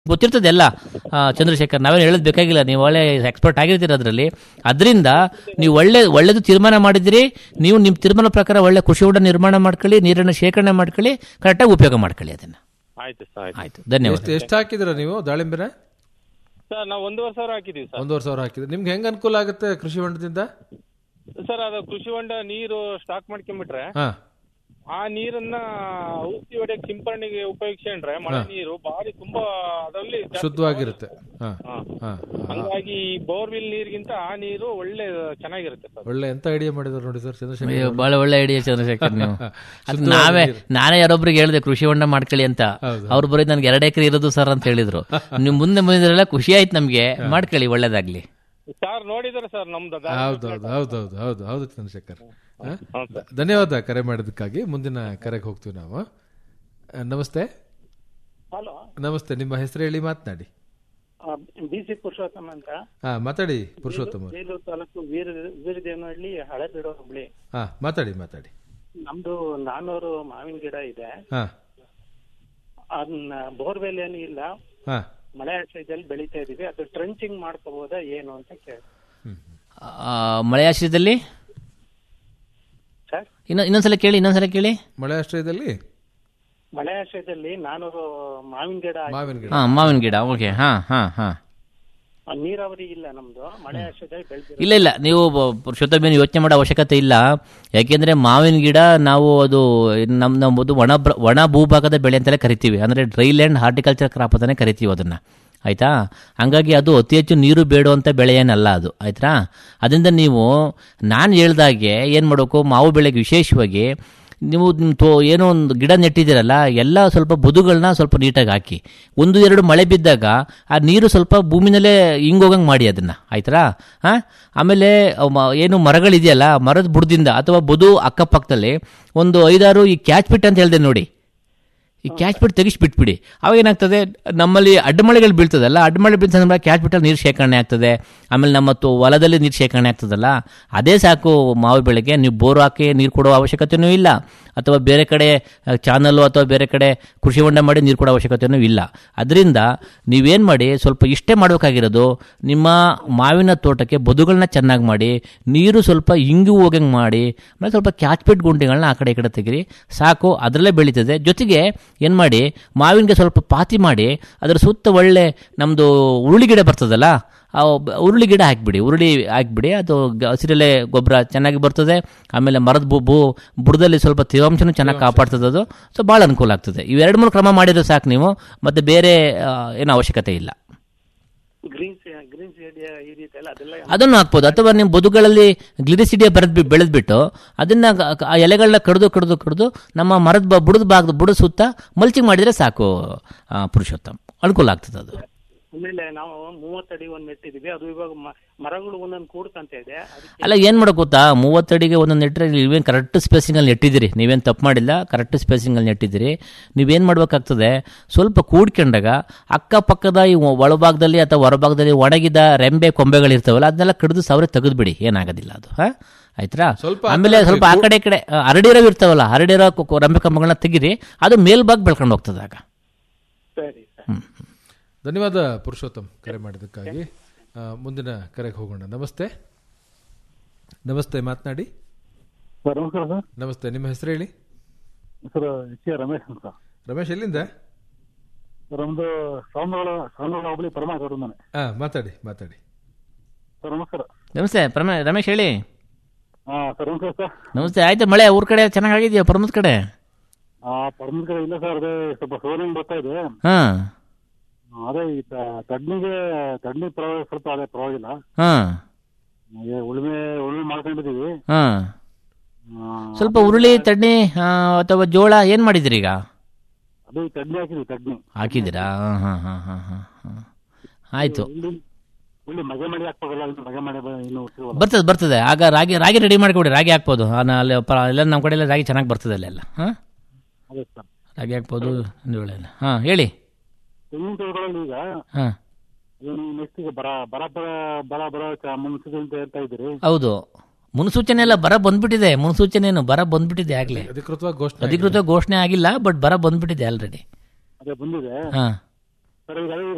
ಗೊತ್ತಿರ್ತದೆ ಎಲ್ಲ ಆ, ಚಂದ್ರಶೇಖರ್ ನಾವೇನು ಹೇಳೋದು ಬೇಕಾಗಿಲ್ಲ ನೀವು ಒಳ್ಳೆ ಎಕ್ಸ್ಪರ್ಟ್ ಆಗಿರ್ತೀರ ಅದರಲ್ಲಿ ಅದರಿಂದ ನೀವು ಒಳ್ಳೆ ಒಳ್ಳೇದು ತೀರ್ಮಾನ ಮಾಡಿದಿರಿ ನೀವು ನಿಮ್ಮ ತೀರ್ಮಾನ ಪ್ರಕಾರ ಒಳ್ಳೆ ಕೃಷಿ ಹೊಂಡ ನಿರ್ಮಾಣ ಮಾಡ್ಕೊಳ್ಳಿ ನೀರನ್ನು ಶೇಖರಣೆ ಮಾಡ್ಕೊಳ್ಳಿ ಕರೆಕ್ಟಾಗಿ ಉಪಯೋಗ ಮಾಡ್ಕೊಳ್ಳಿ ಅದನ್ನು ಆಯ್ತು ಸರ್ ಆಯ್ತು ಆಯ್ತು ಧನ್ಯವಾದ ಎಷ್ಟು ಎಷ್ಟು ಹಾಕಿದ್ರ ನೀವು ದಾಳಿಂಬೆನ ಸರ್ ನಾವು ಒಂದೂವರೆ ಸಾವಿರ ಹಾಕಿದೀವಿ ಸರ್ ಒಂದೂವರೆ ಸಾವಿರ ಹಾಕಿದ್ರೆ ನಿಮ್ಗೆ ಹೆಂಗ್ ಅನುಕೂಲ ಆಗುತ್ತೆ ಕೃಷಿ ಹೊಂಡದಿಂದ ಸರ್ ಅದು ಕೃಷಿ ಹೊಂಡ ನೀರು ಸ್ಟಾಕ್ ಮಾಡ್ಕೊಂಡ್ಬಿಟ್ರೆ ಹಾ ಆ ನೀರನ್ನ ಔಷಧಿ ಹೊಡೆಯಕ್ಕೆ ಸಿಂಪರಣೆಗೆ ಉಪಯೋಗಿಸ್ಕೊಂಡ್ರೆ ಮಳೆ ನೀರು ಬಾರಿ ತುಂಬಾ ಅದರಲ್ಲಿ ಜಾಸ್ತಿ ಶುದ್ಧವಾಗಿರುತ್ತೆ ಹಾ ಹಾ. ಹಾ ಹಂಗಾಗಿ ಈ ಬೋರ್ವೆಲ್ ನೀರಿಗಿಂತ ಆ ನೀರು ಒಳ್ಳೆ ಚೆನ್ನಾಗಿರುತ್ತೆ ಸರ್ ಒಳ್ಳೆ ಎಂತ ಐಡಿಯಾ ಮಾಡಿದಾರೆ ನೋಡಿ ಸರ್ ಚಂದ್ರಶೇಖರ್ ಅಯ್ಯೋ, ಬಹಳ ಒಳ್ಳೆ ಐಡಿಯಾ ಚಂದ್ರಶೇಖರ್ ನೀವು ಅದು ನಾವೇ ನಾನೇ ಯಾರೊಬ್ರಿಗೆ ಹೇಳಿದೆ ಕೃಷಿ ಹೊಂಡ ಮಾಡ್ಕೊಳ್ಳಿ ಅಂತ ಹೌದು. ಅವ್ರು ಬರೀ ನನ್ಗೆ ಎರಡು ಎಕರೆ ಇರೋದು ಸರ್ ಅಂತ ಹೇಳಿದ್ರು ನೀವು ಮುಂದೆ ಬಂದಿದ್ರೆಲ್ಲ ಖುಷಿ ಆಯ್ತು ನಮ್ಗೆ ಮಾಡ್ಕೊಳ್ಳಿ ಒಳ್ಳೇದಾಗ್ಲಿ ಸರ್ ನೋಡಿದಾರೆ ಸರ್ ನಮ್ದು ಅದು. ಹೌದು ಹೌದು ಹೌದು ಹೌದು ಹೌದು ಹೌದು ಚಂದ್ರಶೇಖರ್ ಹಾ? ಹೌದು ಸರ್ ಧನ್ಯವಾದ ಕರೆ ಮಾಡಿದ್ದಕ್ಕಾಗಿ ಮುಂದಿನ ಕರೆಗೆ ಹೋಗ್ತೀವಿ ನಾವು ಆ, ನಮಸ್ತೆ ಹಲೋ ನಮಸ್ತೆ ನಿಮ್ಮ ಹೆಸರು ಹೇಳಿ ಮಾತನಾಡಿ ಬಿ ಸಿ ಪುರುಷೋತ್ತಮ ಅಂತ ಹಾ ಮಾತಾಡಿ ಪುರುಷೋತ್ತಮ ಅವ್ರೆ. ಬೇಲೂರು ತಾಲೂಕು ವೀರ ವೀರದೇವನಹಳ್ಳಿ ಹಳೆಬೀಡು ಹೋಬಳಿ ಹಾ ಮಾತಾಡಿ ಮಾತಾಡಿ ನಮ್ದು ನಾನೂರು ಮಾವಿನ ಗಿಡ ಇದೆ ಹಾ ಅದನ್ನ ಬೋರ್ವೆಲ್ ಏನು ಇಲ್ಲ ಹಾ ಮಳೆ ಆಶ್ರಯದಲ್ಲಿ ಬೆಳಿತಾ ಇದೀವಿ ಅದು ಟ್ರಂಚಿಂಗ್ ಮಾಡ್ಕೋಬಹುದಾ ಏನು ಅಂತ ಕೇಳಿ ಆ, ಮಳೆ ಆಶ್ರಯದಲ್ಲಿ ಸರ್ ಇನ್ನ ಇನ್ನೊಂದ್ಸಲ ಕೇಳಿ ಇನ್ನೊಂದ್ಸಲ ಕೇಳಿ ಮಳೆ ಆಶ್ರಯದಲ್ಲಿ ಮಳೆ ಆಶ್ರಯದಲ್ಲಿ ನಾನೂರು ಮಾವಿನ ಗಿಡ ಹಾಕಿ- ಮಾವಿನ ಗಿಡ ಹಾ ಮಾವಿನ ಗಿಡ ಓಕೆ ಹಾ ಹಾ ಹಾ ಆ, ನೀರಾವರಿ ಇಲ್ಲ ನಮ್ದು ಮಳೆ ಆಶ್ರಯದಲ್ಲಿ ಬೆಳೆದಿರೋ ಇಲ್ಲ ಇಲ್ಲ ನೀವು ಪುರುಷೋತ್ತಮ ಯೋಚನೆ ಮಾಡೋ ಅವಶ್ಯಕತೆ ಇಲ್ಲ ಯಾಕೆಂದ್ರೆ ಮಾವಿನ ಗಿಡ ನಾವು ಅದು ನಮ್ ನಮ್ಮದು ಒಣ ಬ್ರ- ಒಣ ಭೂಭಾಗದ ಬೆಳೆ ಅಂತಲೇ ಕರಿತೀವಿ ಅಂದ್ರೆ ಡ್ರೈ ಲ್ಯಾಂಡ್ ಹಾರ್ಟಿಕಲ್ಚರ್ ಕ್ರಾಪ್ ಅಂತಾನೆ ಕರಿತೀವಿ ಅದನ್ನ ಆಯ್ತಾ ಹಂಗಾಗಿ ಅದು ಅತಿ ಹೆಚ್ಚು ನೀರು ಬೇಡುವಂಥ ಬೆಳೆ ಏನಲ್ಲ ಅದು ಆಯ್ತಾ ಅದರಿಂದ ನೀವು ನಾನು ಹೇಳ್ದಾಗೆ ಏನು ಮಾಡಬೇಕು ಮಾವು ಬೆಳೆಗೆ ವಿಶೇಷವಾಗಿ ನೀವು ನಿಮ್ಮ ತೋ ಏನೋ ಒಂದು ಗಿಡ ನೆಟ್ಟಿದ್ದೀರಲ್ಲ ಎಲ್ಲ ಸ್ವಲ್ಪ ಬದುಗಳನ್ನ ಸ್ವಲ್ಪ ನೀಟಾಗಿ ಹಾಕಿ ಒಂದು ಎರಡು ಮಳೆ ಬಿದ್ದಾಗ ಆ ನೀರು ಸ್ವಲ್ಪ ಭೂಮಿನಲ್ಲೇ ಹಿಂಗೋಗಂಗೆ ಮಾಡಿ ಅದನ್ನು ಆಯ್ತಾ ಹಾಂ ಆಮೇಲೆ ಅವ್ ಮ- ಏನು ಮರಗಳಿದೆಯಲ್ಲ ಮರದ ಬುಡದಿಂದ ಅಥವಾ ಬದು ಅಕ್ಕಪಕ್ಕದಲ್ಲಿ ಒಂದು ಐದಾರು ಈ ಕ್ಯಾಚ್ ಪಿಟ್ ಅಂತ ಹೇಳಿದೆ ನೋಡಿ ಈ ಕ್ಯಾಚ್ ಬಿಟ್ಟು ತೆಗಿಸ್ಬಿಟ್ಬಿಡಿ ಅವಾಗ ಏನಾಗ್ತದೆ ನಮ್ಮಲ್ಲಿ ಅಡ್ಡಮಳೆಗಳು ಬೀಳ್ತದಲ್ಲ ಅಡ್ಡಮಳೆ ಬೀಳ್ತ ಸಂದರ್ಭ ಕ್ಯಾಚ್ ಬಿಟ್ಟಲ್ಲಿ ನೀರು ಶೇಖರಣೆ ಆಗ್ತದೆ ಆಮೇಲೆ ನಮ್ಮ ತು- ಹೊಲದಲ್ಲಿ ನೀರು ಶೇಖರಣೆ ಆಗ್ತದಲ್ಲ ಅದೇ ಸಾಕು ಮಾವು ಬೆಳೆಗೆ ನೀವು ಬೋರ್ ಹಾಕಿ ನೀರು ಕೊಡೋ ಅವಶ್ಯಕತೆಯೂ ಇಲ್ಲ ಅಥವಾ ಬೇರೆ ಕಡೆ ಚಾನಲ್ಲು ಅಥವಾ ಬೇರೆ ಕಡೆ ಕೃಷಿ ಹೊಂಡ ಮಾಡಿ ನೀರು ಕೊಡೋ ಅವಶ್ಯಕತೆಯೂ ಇಲ್ಲ ಅದರಿಂದ ನೀವೇನು ಮಾಡಿ ಸ್ವಲ್ಪ ಇಷ್ಟೇ ಮಾಡಬೇಕಾಗಿರೋದು ನಿಮ್ಮ ಮಾವಿನ ತೋಟಕ್ಕೆ ಬದುಗಳನ್ನ ಚೆನ್ನಾಗಿ ಮಾಡಿ ನೀರು ಸ್ವಲ್ಪ ಹಿಂಗಿ ಹೋಗಂಗೆ ಮಾಡಿ ಆಮೇಲೆ ಸ್ವಲ್ಪ ಕ್ಯಾಚ್ಪಿಟ್ ಗುಂಡಿಗಳನ್ನ ಆ ಕಡೆ ಈ ಕಡೆ ತೆಗಿರಿ ಸಾಕು ಅದರಲ್ಲೇ ಬೆಳೀತದೆ ಜೊತೆಗೆ ಏನು ಮಾಡಿ ಮಾವಿನಗೆ ಸ್ವಲ್ಪ ಪಾತಿ ಮಾಡಿ ಅದರ ಸುತ್ತ ಒಳ್ಳೆ ನಮ್ಮದು ಉರುಳಿ ಗಿಡ ಬರ್ತದಲ್ಲ ಆ ಬ- ಉರುಳಿ ಗಿಡ ಹಾಕಿಬಿಡಿ ಉರುಳಿ ಹಾಕಿಬಿಡಿ ಅದು ಗ- ಹಸಿರೆಲೆ ಗೊಬ್ಬರ ಚೆನ್ನಾಗಿ ಬರ್ತದೆ ಆಮೇಲೆ ಮರದ ಬು ಬು ಬುಡದಲ್ಲಿ ಸ್ವಲ್ಪ ತೇವಾಂಶನೂ ಚೆನ್ನಾಗಿ ಕಾಪಾಡ್ತದೆ ಅದು ಸೊ ಭಾಳ ಅನುಕೂಲ ಆಗ್ತದೆ ಇವೆರಡು ಮೂರು ಕ್ರಮ ಮಾಡಿದ್ರೆ ಸಾಕು ನೀವು ಮತ್ತು ಬೇರೆ ಆ, ಏನೋ ಅವಶ್ಯಕತೆ ಇಲ್ಲ ಗ್ರೀನ್ ಗ್ರೀನ್ ಏರಿಯಾ ಈ ರೀತಿ ಎಲ್ಲ ಅದೆಲ್ಲ ಅದನ್ನು ಹಾಕ್ಬೋದು ಅಥವಾ ನಿಮ್ಮ ಬದುಗಳಲ್ಲಿ ಗ್ಲಿರಿಸಿಡಿಯ ಬೆಳೆದ್ ಬೆಳೆದ್ಬಿಟ್ಟು ಅದನ್ನ ಗ- ಗ- ಆ ಎಲೆಗಳನ್ನ ಕಡ್ದು ಕಡ್ದು ಕಡ್ದು ನಮ್ಮ ಮರದ ಬ- ಬುಡದ ಭಾಗದ ಬುಡ ಸುತ್ತ ಮಲ್ಚಿಂಗ್ ಮಾಡಿದ್ರೆ ಸಾಕು ಆ, ಪುರುಷೋತ್ತಮ್ ಅನುಕೂಲ ಆಗ್ತದೆ ಅದು ಆಮೇಲೆ ನಾವು ಮೂವತ್ತಡಿ ಒಂದ್ ನೆಟ್ಟಿದೀವಿ ಅದು ಇವಾಗ ಮ- ಮರಗಳು ಒಂದೊಂದು ಕೂಡ್ಕಂತ ಇದೆ ಅದಕ್ಕೆ ಅಲ್ಲ ಏನು ಮಾಡೋ ಗೊತ್ತಾ ಮೂವತ್ತಡಿಗೆ ಒಂದೊಂದು ನೆಟ್ಟರೆ ನೀವೇನು ಕರೆಕ್ಟ್ ಸ್ಪೇಸಿಂಗಲ್ಲಿ ನೆಟ್ಟಿದ್ದೀರಿ ನೀವೇನು ತಪ್ಪು ಮಾಡಿಲ್ಲ ಕರೆಕ್ಟ್ ಸ್ಪೇಸಿಂಗಲ್ಲಿ ನೆಟ್ಟಿದ್ದೀರಿ ನೀವೇನು ಮಾಡಬೇಕಾಗ್ತದೆ ಸ್ವಲ್ಪ ಕೂಡ್ಕೊಂಡಾಗ ಅಕ್ಕಪಕ್ಕದ ಈ ಒ- ಒಳಭಾಗದಲ್ಲಿ ಅಥವಾ ಹೊರಭಾಗದಲ್ಲಿ ಒಣಗಿದ ರೆಂಬೆ ಕೊಂಬೆಗಳಿರ್ತಾವಲ್ಲ ಅದನ್ನೆಲ್ಲ ಕಡಿದು ಸಾವಿರ ತೆಗೆದುಬಿಡಿ ಏನಾಗೋದಿಲ್ಲ ಅದು ಹಾಂ ಆಯ್ತಾ ಸ್ವಲ್ಪ ಆಮೇಲೆ ಆ ಕಡೆ ಸ್ವಲ್ಪ ಆ ಕಡೆ ಈ ಕಡೆ ಆ, ಹರಡಿರೋ ಇರ್ತಾವಲ್ಲ ಹರಡಿರೋ ಕೊ- ಕೊ- ರೆಂಬೆ ಕೊಂಬೆಗಳನ್ನ ತೆಗೀರಿ ಅದು ಮೇಲ್ಭಾಗ ಬೆಳ್ಕೊಂಡು ಹೋಗ್ತದೆ ಆಗ ಸರಿ ಸರ್ ಧನ್ಯವಾದ ಪುರುಷೋತ್ತಮ್ ಕರೆ ಮಾಡಿದ್ದಕ್ಕಾಗಿ ಆ, ಮುಂದಿನ ಕರೆಗೆ ಹೋಗೋಣ ನಮಸ್ತೆ ನಮಸ್ತೆ ಮಾತನಾಡಿ ಸರ್ ನಮಸ್ಕಾರ ಸರ್ ನಮಸ್ತೆ ನಿಮ್ಮ ಹೆಸರು ಹೇಳಿ ಸರ್ ಎಚ್ ಎ ರಮೇಶ್ ಅಂತ ರಮೇಶ್ ಎಲ್ಲಿಂದ ಸರ್ ನಮ್ದು ಸಾಂಬ್ರಾಳ ಸಾಂಬ್ರಾಳ ಹೋಬಳಿ ಪರಮಾಕರು ಮನೆ ಹಾ ಮಾತಾಡಿ ಮಾತಾಡಿ ಸರ್ ನಮಸ್ಕಾರ ನಮಸ್ತೆ ಪ್ರಮ ರಮೇಶ್ ಹೇಳಿ ಹಾ ಸರ್ ನಮಸ್ಕಾರ ಸರ್ ನಮಸ್ತೆ ಆಯ್ತು ಮಳೆ ಊರ್ ಕಡೆ ಚೆನ್ನಾಗಿ ಆಗಿದೆಯಾ ಪರ್ಮದ ಕಡೆ ಆ ಪರಮದ ಕಡೆ ಇಲ್ಲ ಸರ್ ಅದೇ ಸ್ವಲ್ಪ ಸೋಲಿಂಗ್ ಬರ್ತಾ ಇದೆ ಹಾಂ ಅದೇ ಈ ತ- ತಡ್ನಿಗೆ ತಡ್ನಿ ಪರವಾಗಿ ಸ್ವಲ್ಪ ಅದೇ ಪರವಾಗಿಲ್ಲ ಹಾಂ ಹಾಗೆ ಉಳುಮೆ ಉಳುಮೆ ಮಾಡ್ಕೊಂಡಿದೀವಿ ಹಾಂ ಆ, ಸ್ವಲ್ಪ ಉರುಳಿ ತಣ್ಣಿ ಆ, ಅಥವಾ ಜೋಳ ಏನು ಮಾಡಿದಿರಿ ಈಗ ಅದು ಈ ತಡ್ನಿ ಹಾಕಿದ್ವಿ ತಡ್ನಿ ಹಾಕಿದ್ದೀರಾ ಹಾಂ ಹಾಂ ಹಾಂ ಹಾಂ ಹಾಂ ಹಾಂ ಆಯಿತು ಉಳ್ಳಿ ಉಳ್ಳಿ ಮಗೆ ಮಾಡಿ ಹಾಕ್ಬೇಕಲ್ಲ ಇನ್ನು ಮಗೆ ಮಾಡಿ ಬ- ಇನ್ನು ಹುಟ್ಟಿವಲ್ಲ ಬರ್ತದೆ ಬರ್ತದೆ ಆಗ ರಾಗಿ ರಾಗಿ ರೆಡಿ ಮಾಡಿಕೊಡಿ ರಾಗಿ ಹಾಕ್ಬೋದು ಆ, ನಾ ಅಲ್ಲಿ ಪ ಎಲ್ಲ ನಮ್ಮ ಕಡೆ ಎಲ್ಲ ರಾಗಿ ಚೆನ್ನಾಗಿ ಬರ್ತದೆ ಅಲ್ಲೆಲ್ಲ ಹಾಂ ಅದೇ ಸರ್ ರಾಗಿ ಹಾಕ್ಬೋದು ಜೋಳ ಎಲ್ಲ ಹಾಂ ಹೇಳಿ ತೆಂಗಿನ ತೋಟಗಳಲ್ಲಿ ಈಗ ಹಾಂ ನೆಕ್ಸ್ಟ್ ಈಗ ಬರ ಬರ ಬರ ಬರ ಬರ ಚ- ಮುನ್ಸಿದೆ ಅಂತ ಹೇಳ್ತಾ ಇದ್ದೀರಿ ಹೌದು ಮುನ್ಸೂಚನೆ ಎಲ್ಲ ಬರ ಬಂದ್ಬಿಟ್ಟಿದೆ ಮುನ್ಸೂಚನೆ ಏನು ಬರ ಬಂದ್ಬಿಟ್ಟಿದೆ ಆಗಲೇ ಅಧಿಕೃತವಾಗಿ ಘೋಷಣೆ ಅಧಿಕೃತ ಘೋಷಣೆ ಆಗಿಲ್ಲ ಬಟ್ ಬರ ಬಂದ್ಬಿಟ್ಟಿದೆ ಆಲ್ರೆಡಿ ಅದೇ ಬಂದಿದೆ ಹಾಂ ಸರ್ ಈಗ ಅದೇ ಈಗ